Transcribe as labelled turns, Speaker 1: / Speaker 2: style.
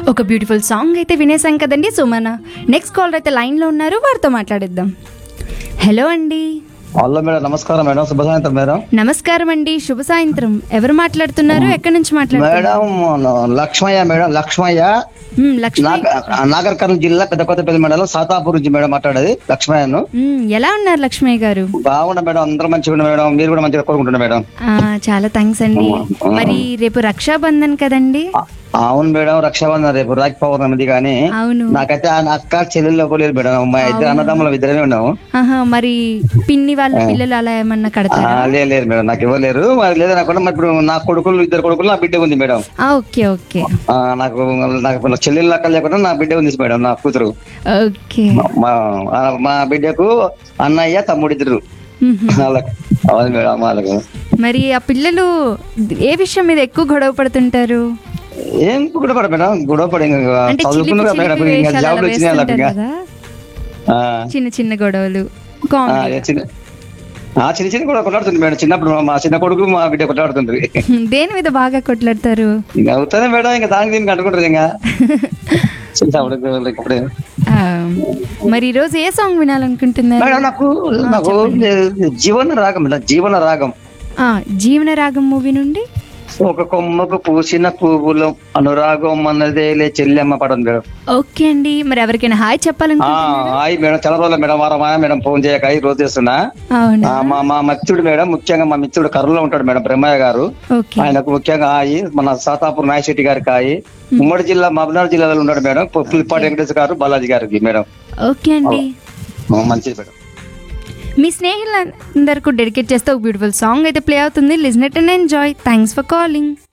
Speaker 1: ఒక beautiful song అయితే వినేసాం కదండి సో మన నెక్స్ట్ కాలర్ అయితే లైన్లో ఉన్నారు వారితో మాట్లాడిద్దాం హలో అండి
Speaker 2: హలో మేడం నమస్కారం మేడం శుభ సాయంత్రం మేడం
Speaker 1: నమస్కారం అండి శుభ సాయంత్రం ఎవరు మాట్లాడుతున్నారు ఎక్కడి నుంచి మాట్లాడుతున్నారు
Speaker 2: మేడం లక్ష్మయ్య మేడం లక్ష్మయ్య
Speaker 1: మ్, లక్ష్మి
Speaker 2: నాగ- నాగర్ కర్నూలు జిల్లా పెద్ద కొత్తపల్లి మండలం సాతాపూర్ నుంచి మేడం మాట్లాడేది లక్ష్మయ్యను
Speaker 1: మ్, ఎలా ఉన్నారు లక్ష్మయ్య గారు
Speaker 2: బాగున్నా మేడం అందరూ మంచిగా ఉన్నారు మేడం మీరు కూడా మంచిగా కోరుకుంటున్నారు మేడం
Speaker 1: ఆ, చాలా థ్యాంక్స్ అండి మరి రేపు రక్షాబంధన్ కదండి
Speaker 2: ఆ- అవును మేడం రక్షాబంధన్ రేపు రాఖీ పౌర్ణమిది కానీ
Speaker 1: అవును
Speaker 2: నాకైతే ఆ అక్క చెల్లెళ్ళు లేదు మేడం మా ఇద్దరు అన్నదమ్ములం ఇద్దరే ఉన్నాము
Speaker 1: ఆహా మరి పిన్ని వాళ్ళ పిల్లలు అలా ఏమన్నా
Speaker 2: ఆ,
Speaker 1: కడతారా
Speaker 2: లేదు లేదు మేడం నాకు ఎవరు లేరు మరి లేదా నాకు మరి ఇప్పుడు నా కొడుకులు ఇద్దరు కొడుకులు నా బిడ్డ ఉంది మేడం
Speaker 1: ఆ, ఓకే ఓకే
Speaker 2: ఆ, నాకు నాకు నా చెల్లెళ్ళు అక్క లేకుండా నా బిడ్డ ఉంది మేడం నా కూతురు
Speaker 1: ఓకే
Speaker 2: మా ఆ, మా బిడ్డకు అన్నయ్య తమ్ముడిద్దరు
Speaker 1: మ్హూ.
Speaker 2: వాళ్ళకు అవును మేడం వాళ్ళకు
Speaker 1: మరి ఆ పిల్లలు ఏ విషయం మీద ఎక్కువ గొడవ పడుతుంటారు
Speaker 2: ఏం గొడవ పడ మేడం గొడవ పడ ఇంకా
Speaker 1: అంటే చిలిపి
Speaker 2: చదువుకున్నారు
Speaker 1: చిలిపి
Speaker 2: మేడం ఇంకా
Speaker 1: వేషాలు
Speaker 2: జాబ్లు
Speaker 1: అలా
Speaker 2: వచ్చినాయి వాళ్ళకి ఇంకా
Speaker 1: వేస్తుంటారు కదా
Speaker 2: ఆ,
Speaker 1: చిన్న చిన్న గొడవలు
Speaker 2: ఆ,
Speaker 1: కామెడీ
Speaker 2: చిన్న ఆ, చిన్న చిన్న కూడా కొట్లాడుతుంది మేడం చిన్నప్పుడు మా చిన్న కొడుకు మా బిడ్డ కొట్లాడుతుంది
Speaker 1: దేని మీద బాగా కొట్లాడతారు
Speaker 2: ఇంకా అవుతానే మేడం ఇంకా దానికి దీనికి అంటుకుంటారు ఇంకా చిన్నప్పుడు ఇప్పుడే
Speaker 1: ఆ, మరి ఈరోజు ఏ సాంగ్ వినాలనుకుంటున్నారు
Speaker 2: మేడం నాకు నాకు జీవన రాగం మేడం జీవన రాగం
Speaker 1: ఆ, జీవన రాగం మూవీ నుండి
Speaker 2: ఒక కొమ్మకు పూసిన పువ్వులు అనురాగం అన్నదేలే చెల్లెమ్మ పడదు మేడం
Speaker 1: ఓకే అండి మరి ఎవరికైనా హాయ్
Speaker 2: ఆ,
Speaker 1: చెప్పాలనుకుంటున్నారు
Speaker 2: హాయ్ మేడం చాలా రోజులు మేడం వారం ఆయా మేడం ఫోన్ చేయక ఈ రోజు చేస్తున్నా
Speaker 1: అవునా
Speaker 2: ఆ, మా మా మిత్రుడు మేడం ముఖ్యంగా మా మిత్రుడు కర్రలో ఉంటాడు మేడం బ్రహ్మయ్య గారు
Speaker 1: ఓకే
Speaker 2: ఆయనకు ముఖ్యంగా హాయి మన సాతాపూర్ నాయశెట్టి గారికి హాయి ఉమ్మడి జిల్లా మహబూబ్నగర్ జిల్లాలో ఉన్నాడు మేడం పుల్లిపాటి వెంకటేశ్వర గారు బాలాజీ గారికి మేడం
Speaker 1: ఓకే అండి
Speaker 2: ఆ, మంచిది మేడం
Speaker 1: మీ స్నేహితులందరికీ డెడికేట్ చేస్తే ఒక బ్యూటిఫుల్ సాంగ్ అయితే ప్లే అవుతుంది listen and enjoy thanks for calling